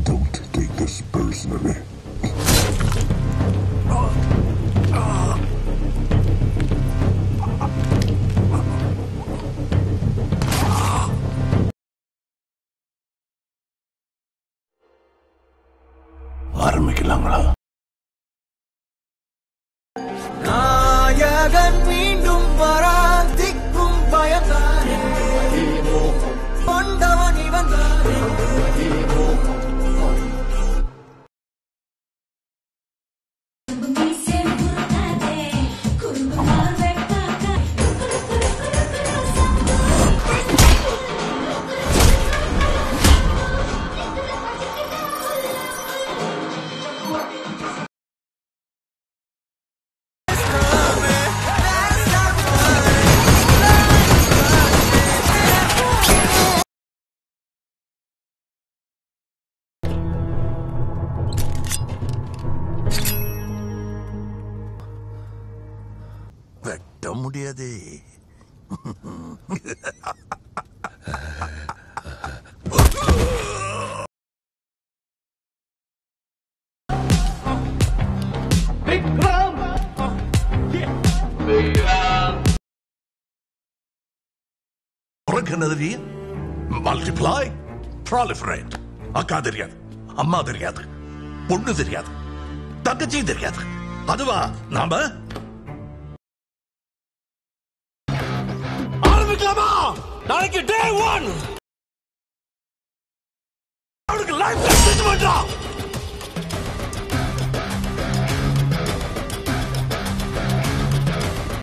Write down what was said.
Don't take this personally. ஆரம்பிக்கலாங்களா நாயகன் மீண்டும் வரா திக்கும் பயந்தான் கொண்டவன் இவன் மீசே முறுக்காதே குறும்பு நாள் வெட்டாக்க வெட்ட முடியாதே உனக்கு என்ன தெரியும் மல்டிப்ளை ப்ராலிஃபரேட் அக்கா தெரியாது அம்மா தெரியாது பொண்ணு தெரியாது தங்கச்சி தெரியாது அதுவா நாம ஆரம்பிக்கலாமா நாளைக்கு டே ஒன் அவனுக்கு லைஃப் பண்றான்